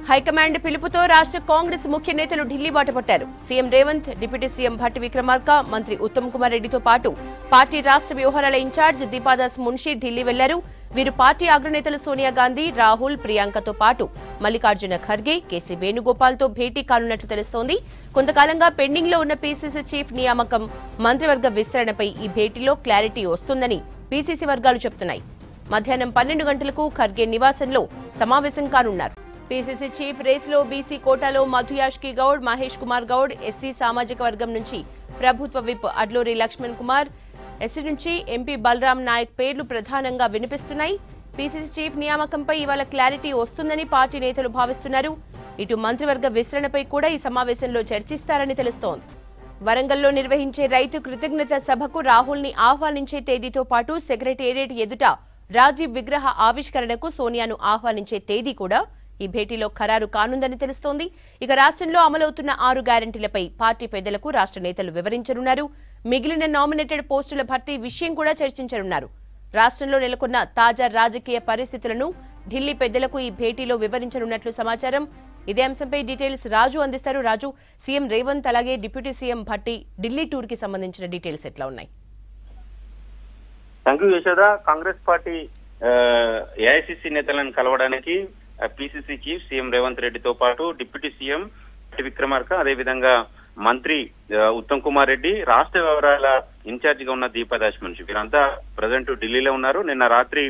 High command పిలుపుతో రాష్ట్ర కాంగ్రెస్ ముఖ్య నేతలు ఢిల్లీ బాట పట్టారు CM Revanth deputy CM Bhatti Vikramarka మంత్రి ఉత్తమ్ కుమార్ రెడ్డితో పాటు పార్టీ రాష్ట్ర వ్యవహారాల ఇన్ఛార్జ్ దీపాదాస్ మున్షి ఢిల్లీ వెళ్లారు వీరు పార్టీ అగ్రనేతలు సోనియా గాంధీ రాహుల్ ప్రియాంకతో పాటు మల్లికార్జున ఖర్గే కేసీ వేణుగోపాల్తో భేటీ కానున్నట్లు తెలుస్తోంది కొంతకాలంగా పెండింగ్ లో ఉన్న పీసీసీ చీఫ్ నియామకం మంత్రివర్గ విస్తరణపై ఈ భేటీలో క్లారిటీ వస్తుందని పీసీసీ వర్గాలు చెబుతున్నాయి మధ్యాహ్నం పన్నెండు గంటలకు ఖర్గే నివాసంలో సమావేశం కానున్నారు పీసీసీ చీఫ్ రేసులో బీసీ కోటాలో మధుయాష్కి గౌడ్ మహేష్ కుమార్ గౌడ్ ఎస్సీ సామాజిక వర్గం నుంచి ప్రభుత్వ విప్ అడ్లూరి లక్ష్మణ్ కుమార్ ఎస్సీ నుంచి ఎంపీ బలరాం నాయక్ పేర్లు ప్రధానంగా వినిపిస్తున్నాయి పీసీసీ చీఫ్ నియామకంపై ఇవాళ క్లారిటీ వస్తుందని పార్టీ నేతలు భావిస్తున్నారు ఇటు మంత్రివర్గ విస్తరణపై కూడా ఈ సమావేశంలో చర్చిస్తారని తెలుస్తోంది వరంగల్లో నిర్వహించే రైతు కృతజ్ఞత సభకు రాహుల్ ని ఆహ్వానించే తేదీతో పాటు సెక్రటేరియట్ ఎదుట రాజీవ్ విగ్రహ ఆవిష్కరణకు సోనియాను ఆహ్వానించే తేదీ కూడా ఈ భేటీలో ఖరారు కానుందని తెలుస్తోంది ఇక రాష్ట్రంలో అమలవుతున్న ఆరు గ్యారంటీలపై పార్టీ పెద్దలకు రాష్ట్ర నేతలు వివరించనున్నారు మిగిలిన నామినేటెడ్ పోస్టుల భర్తీ విషయం కూడా చర్చించనున్నారు రాష్ట్రంలో నెలకొన్న తాజా రాజకీయ పరిస్థితులను ఢిల్లీ పెద్దలకు ఈ భేటీలో వివరించనున్నట్లు సమాచారం ఇదే అంశంపై డీటెయిల్స్ రాజు అందిస్తారు రాజు సీఎం రేవంత్ అలాగే deputy CM Bhatti Delhi tour కి సంబంధించిన డీటెయిల్స్ ఎట్లా ఉన్నాయి thank you Yashoda Congress party AICC నేతలను కలవడానికి పిసిసి చీఫ్ సీఎం రేవంత్ రెడ్డితో పాటు డిప్యూటీ సీఎం టి విక్రమార్క అదేవిధంగా మంత్రి ఆ, ఉత్తమ్ కుమార్ రెడ్డి రాష్ట్ర వ్యవహారాల ఇన్ఛార్జ్ గా ఉన్న దీపదాస్ మనిషి వీరంతా ప్రజెంట్ ఢిల్లీలో ఉన్నారు నిన్న రాత్రి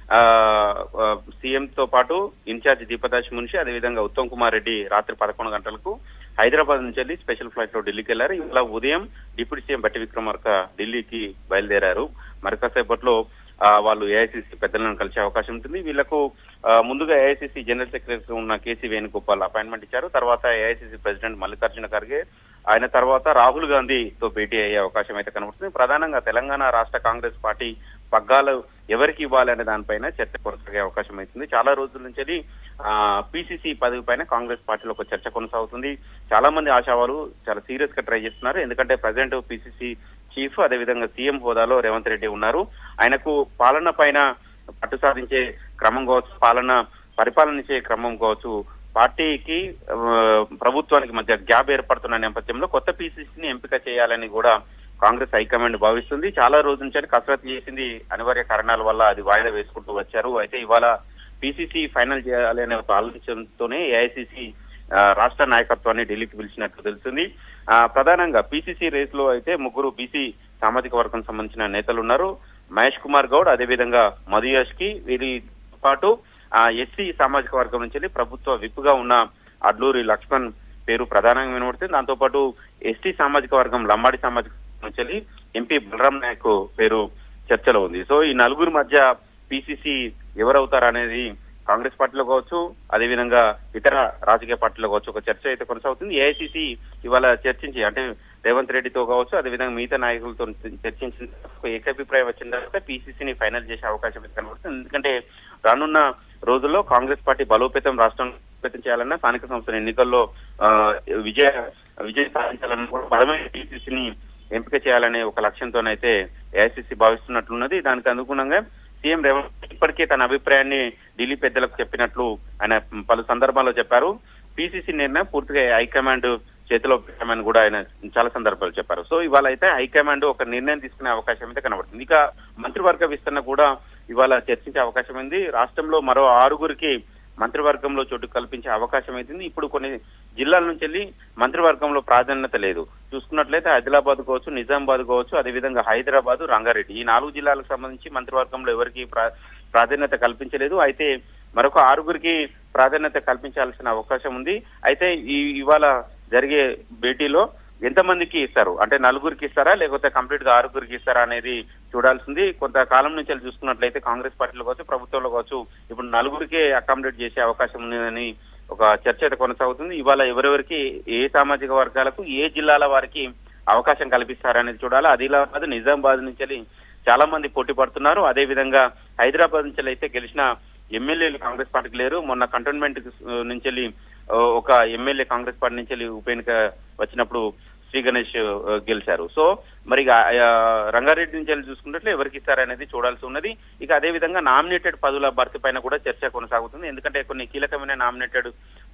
సీఎం తో పాటు ఇన్ఛార్జ్ దీపదాస్ మున్షి అదేవిధంగా ఉత్తమ్ కుమార్ రెడ్డి రాత్రి పదకొండు గంటలకు హైదరాబాద్ నుంచి వెళ్ళి స్పెషల్ ఫ్లైట్ లో ఢిల్లీకి వెళ్లారు ఇవాళ ఉదయం డిప్యూటీ సీఎం బట్టి విక్రమార్క ఢిల్లీకి బయలుదేరారు మరి కాసేపట్లో ఆ, వాళ్ళు ఏఐసిసి పెద్దలను కలిసే అవకాశం ఉంటుంది వీళ్లకు ఆ, ముందుగా ఏఐసిసి జనరల్ సెక్రటరీ ఉన్న కేసీ వేణుగోపాల్ అపాయింట్మెంట్ ఇచ్చారు తర్వాత ఏఐసిసి ప్రెసిడెంట్ మల్లికార్జున ఖర్గే ఆయన తర్వాత రాహుల్ గాంధీతో భేటీ అయ్యే అవకాశం అయితే కనబడుతుంది ప్రధానంగా తెలంగాణ రాష్ట్ర కాంగ్రెస్ పార్టీ పగ్గాలు ఎవరికి ఇవ్వాలి అనే దానిపైన చర్చ కొనసాగే అవకాశం అవుతుంది చాలా రోజుల నుంచి పిసిసి పదవి పైన కాంగ్రెస్ పార్టీలో ఒక చర్చ కొనసాగుతుంది చాలా మంది ఆశావాలు చాలా సీరియస్ గా ట్రై చేస్తున్నారు ఎందుకంటే ప్రజెంట్ పిసిసి చీఫ్ అదేవిధంగా సీఎం హోదాలో రేవంత్ రెడ్డి ఉన్నారు ఆయనకు పాలన పైన పట్టు సాధించే క్రమం కావచ్చు పాలన పరిపాలనించే క్రమం కావచ్చు పార్టీకి ఆ, ప్రభుత్వానికి మధ్య గ్యాప్ ఏర్పడుతున్న నేపథ్యంలో కొత్త పీసీసీని ఎంపిక చేయాలని కూడా కాంగ్రెస్ హైకమాండ్ భావిస్తుంది చాలా రోజుల నుంచి కసరత్తు చేసింది అనివార్య కారణాల వల్ల అది వాయిదా వేసుకుంటూ వచ్చారు అయితే ఇవాళ పీసీసీ ఫైనల్ చేయాలి అనే ఒక ఆలోచనతోనే ఏఐసీసీ రాష్ట్ర నాయకత్వాన్ని ఢిల్లీకి పిలిచినట్లు తెలుస్తుంది ఆ, ప్రధానంగా పీసీసీ రేస్ లో అయితే ముగ్గురు బీసీ సామాజిక వర్గం సంబంధించిన నేతలు ఉన్నారు మహేష్ కుమార్ గౌడ్ అదేవిధంగా మధుయాష్ కి వీరితో పాటు ఎస్సీ సామాజిక వర్గం నుంచి వెళ్ళి ప్రభుత్వ విప్పుగా ఉన్న అడ్లూరి లక్ష్మణ్ పేరు ప్రధానంగా వినబడుతుంది దాంతో పాటు ఎస్టీ సామాజిక వర్గం లంబాడి సామాజిక వర్గం నుంచి వెళ్ళి ఎంపీ బలరాం నాయక్ పేరు చర్చలో ఉంది సో ఈ నలుగురి మధ్య పిసిసి ఎవరవుతారు అనేది కాంగ్రెస్ పార్టీలో కావచ్చు అదేవిధంగా ఇతర రాజకీయ పార్టీలో కావచ్చు ఒక చర్చ అయితే కొనసాగుతుంది ఏఐసిసి ఇవాళ చర్చించి అంటే రేవంత్ రెడ్డితో కావచ్చు అదేవిధంగా మిగతా నాయకులతో చర్చించిన తర్వాత ఒక ఏకాభిప్రాయం వచ్చిన తర్వాత పిసిసిని ఫైనల్ చేసే అవకాశం అయితే కనబడుతుంది ఎందుకంటే రానున్న రోజుల్లో కాంగ్రెస్ పార్టీ బలోపేతం రాష్ట్రం బలోపేతం చేయాలన్నా స్థానిక సంస్థల ఎన్నికల్లో ఆ, విజయ విజయం సాధించాలన్నా కూడా బలమైన పిసిసిని ఎంపిక చేయాలనే ఒక లక్ష్యంతోనైతే ఏఐసిసి భావిస్తున్నట్లున్నది దానికి అనుగుణంగా సీఎం రేవంత్ ఇప్పటికే తన అభిప్రాయాన్ని ఢిల్లీ పెద్దలకు చెప్పినట్లు ఆయన పలు సందర్భాల్లో చెప్పారు పిసిసి నిర్ణయం పూర్తిగా హైకమాండ్ చేతిలో పెట్టామని కూడా ఆయన చాలా సందర్భాలు చెప్పారు సో ఇవాళ అయితే హైకమాండ్ ఒక నిర్ణయం తీసుకునే అవకాశం అయితే కనబడుతుంది ఇక మంత్రివర్గ విస్తరణ కూడా ఇవాళ చర్చించే అవకాశం ఉంది రాష్ట్రంలో మరో ఆరుగురికి మంత్రివర్గంలో చోటు కల్పించే అవకాశం అవుతుంది ఇప్పుడు కొన్ని జిల్లాల నుంచి వెళ్ళి మంత్రివర్గంలో ప్రాధాన్యత లేదు చూసుకున్నట్లయితే ఆదిలాబాద్ కావచ్చు నిజామాబాద్ కావచ్చు అదేవిధంగా హైదరాబాద్ రంగారెడ్డి ఈ నాలుగు జిల్లాలకు సంబంధించి మంత్రివర్గంలో ఎవరికి ప్రా- ప్రాధాన్యత కల్పించలేదు అయితే మరొక ఆరుగురికి ప్రాధాన్యత కల్పించాల్సిన అవకాశం ఉంది అయితే ఈ ఇవాళ జరిగే భేటీలో ఎంతమందికి ఇస్తారు అంటే నలుగురికి ఇస్తారా లేకపోతే కంప్లీట్ గా ఆరుగురికి ఇస్తారా అనేది చూడాల్సింది కొంతకాలం నుంచి వెళ్ళి చూసుకున్నట్లయితే కాంగ్రెస్ పార్టీలో కావచ్చు ప్రభుత్వంలో కావచ్చు ఇప్పుడు నలుగురికే అకామిడేట్ చేసే అవకాశం ఉందని ఒక చర్చ అయితే కొనసాగుతుంది ఇవాళ ఎవరెవరికి ఏ సామాజిక వర్గాలకు ఏ జిల్లాల వారికి అవకాశం కల్పిస్తారనేది చూడాలి ఆదిలాబాద్ నిజామాబాద్ నుంచి వెళ్ళి చాలా మంది పోటీ పడుతున్నారు అదే విధంగా హైదరాబాద్ నుంచి అయితే గెలిచిన ఎమ్మెల్యేలు కాంగ్రెస్ పార్టీకి లేరు మొన్న కంటోన్మెంట్ నుంచి వెళ్ళి ఆ, ఒక ఎమ్మెల్యే కాంగ్రెస్ పార్టీ నుంచి వెళ్ళి ఉప ఎన్నిక వచ్చినప్పుడు శ్రీ గణేష్ ఆ, గెలిచారు సో మరి ఇక, ఆ, రంగారెడ్డి నుంచి వెళ్ళి చూసుకున్నట్లు ఎవరికి ఇస్తారనేది చూడాల్సి ఉన్నది ఇక అదే విధంగా నామినేటెడ్ పదవుల భర్తీ పైన కూడా చర్చ కొనసాగుతుంది ఎందుకంటే కొన్ని కీలకమైన నామినేటెడ్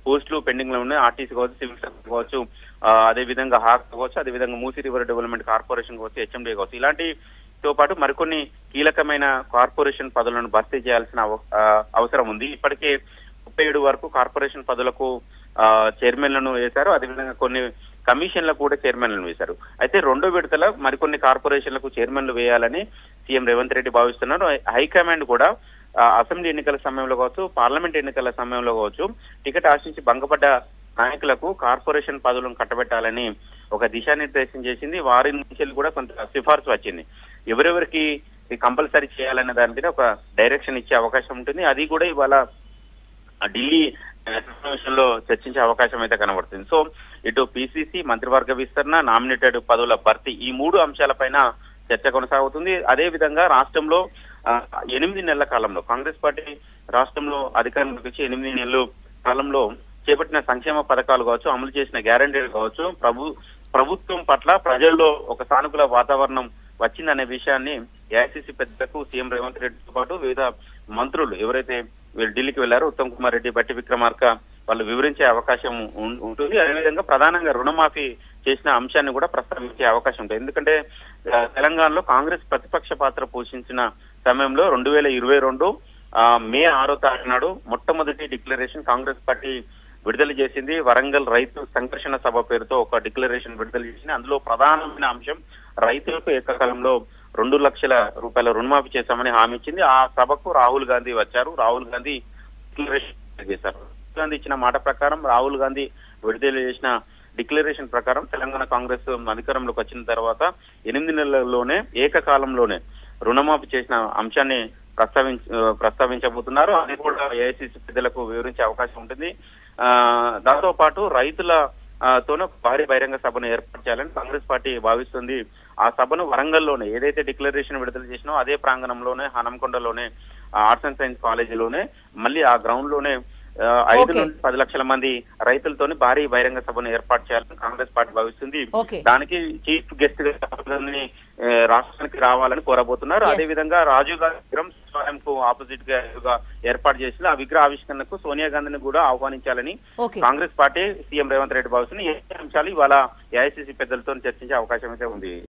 పోస్టులు పెండింగ్ లో ఉన్నాయి ఆర్టీసీ కావచ్చు సివిల్ సర్వీస్ కావచ్చు ఆ, అదే విధంగా హాక్ కావచ్చు అదే విధంగా మూసీ రివర్ డెవలప్మెంట్ కార్పొరేషన్ కావచ్చు హెచ్ఎండి కావచ్చు ఇలాంటి తో పాటు మరికొన్ని కీలకమైన కార్పొరేషన్ పదవులను భర్తీ చేయాల్సిన అవ- ఆ, అవసరం ఉంది ఇప్పటికే ముప్పై ఏడు వరకు కార్పొరేషన్ పదవులకు ఆ, చైర్మన్లను వేశారు అదేవిధంగా కొన్ని కమిషన్లకు కూడా చైర్మన్లను వేశారు అయితే రెండో విడతల మరికొన్ని కార్పొరేషన్లకు చైర్మన్లు వేయాలని సీఎం రేవంత్ రెడ్డి భావిస్తున్నారు హైకమాండ్ కూడా ఆ, అసెంబ్లీ ఎన్నికల సమయంలో కావచ్చు పార్లమెంట్ ఎన్నికల సమయంలో కావచ్చు టికెట్ ఆశించి భంగపడ్డ నాయకులకు కార్పొరేషన్ పదవులను కట్టబెట్టాలని ఒక దిశానిర్దేశం చేసింది వారి నుంచి కూడా కొంత సిఫార్సు వచ్చింది ఎవరెవరికి కంపల్సరీ చేయాలనే దాని మీద ఒక డైరెక్షన్ ఇచ్చే అవకాశం ఉంటుంది అది కూడా ఇవాళ ఆ ఢిల్లీ ఆ, సమావేశంలో చర్చించే అవకాశం అయితే కనబడుతుంది సో ఇటు పిసిసి మంత్రివర్గ విస్తరణ నామినేటెడ్ పదవుల భర్తీ ఈ మూడు అంశాలపైన చర్చ కొనసాగుతుంది అదే విధంగా రాష్ట్రంలో ఆ, ఎనిమిది నెలల కాలంలో కాంగ్రెస్ పార్టీ రాష్ట్రంలో అధికారంలోకి వచ్చి ఎనిమిది నెలల కాలంలో చేపట్టిన సంక్షేమ పథకాలు కావచ్చు అమలు చేసిన గ్యారంటీలు కావచ్చు ప్రభు ప్రభుత్వం పట్ల ప్రజల్లో ఒక సానుకూల వాతావరణం వచ్చిందనే విషయాన్ని ఏఐసిసి పెద్దలకు సీఎం రేవంత్ రెడ్డితో పాటు వివిధ మంత్రులు ఎవరైతే వీళ్ళు ఢిల్లీకి వెళ్లారో ఉత్తమ్ కుమార్ రెడ్డి బట్టి విక్రమార్క వాళ్ళు వివరించే అవకాశం ఉం- ఉంటుంది అదేవిధంగా ప్రధానంగా రుణమాఫీ చేసిన అంశాన్ని కూడా ప్రస్తావించే అవకాశం ఉంటుంది ఎందుకంటే ఆ, తెలంగాణలో కాంగ్రెస్ ప్రతిపక్ష పాత్ర పోషించిన సమయంలో రెండు వేల ఇరవై రెండు ఆ, మే ఆరో తారీఖు నాడు మొట్టమొదటి డిక్లరేషన్ కాంగ్రెస్ పార్టీ విడుదల చేసింది వరంగల్ రైతు సంఘర్షణ సభ పేరుతో ఒక డిక్లరేషన్ విడుదల చేసింది అందులో ప్రధానమైన అంశం రైతులకు ఏకకాలంలో రెండు లక్షల రూపాయల రుణమాఫీ చేశామని హామీ ఇచ్చింది ఆ సభకు రాహుల్ గాంధీ వచ్చారు రాహుల్ గాంధీ డిక్లరేషన్ చేశారు రాహుల్ గాంధీ ఇచ్చిన మాట ప్రకారం రాహుల్ గాంధీ విడుదల చేసిన డిక్లరేషన్ ప్రకారం తెలంగాణ కాంగ్రెస్ అధికారంలోకి వచ్చిన తర్వాత ఎనిమిది నెలల్లోనే ఏకకాలంలోనే రుణమాఫీ చేసిన అంశాన్ని ప్రస్తావించ ప్రస్తావించబోతున్నారు అది కూడా ఏఐసిసి పెద్దలకు వివరించే అవకాశం ఉంటుంది ఆ దాంతో పాటు రైతుల ఆ, తోనే భారీ బహిరంగ సభను ఏర్పాటు చేయాలని కాంగ్రెస్ పార్టీ భావిస్తుంది ఆ సభను వరంగల్లోనే ఏదైతే డిక్లరేషన్ విడుదల చేసినో అదే ప్రాంగణంలోనే హనంకొండలోనే ఆ, ఆర్ట్స్ అండ్ సైన్స్ కాలేజీలోనే మళ్ళీ ఆ గ్రౌండ్ లోనే ఆ, ఐదు Okay. నుండి పది లక్షల మంది రైతులతోని భారీ బహిరంగ సభను ఏర్పాటు చేయాలని కాంగ్రెస్ పార్టీ భావిస్తుంది Okay. దానికి చీఫ్ గెస్ట్ గా రాహుల్ని, ఆ, రాష్ట్రానికి రావాలని కోరబోతున్నారు Yes. అదే విధంగా రాజీవ్ గాంధీ విగ్రహం సచివాలయంకు ఆపోజిట్ గా ఎదురుగా ఏర్పాటు చేసిన ఆ విగ్రహ ఆవిష్కరణకు సోనియా గాంధీని కూడా ఆహ్వానించాలని okay Congress party CM Revanth Reddy భావిస్తుంది ఏ అంశాలు ఇవాళ ఏఐసిసి పెద్దలతో చర్చించే అవకాశం అయితే ఉంది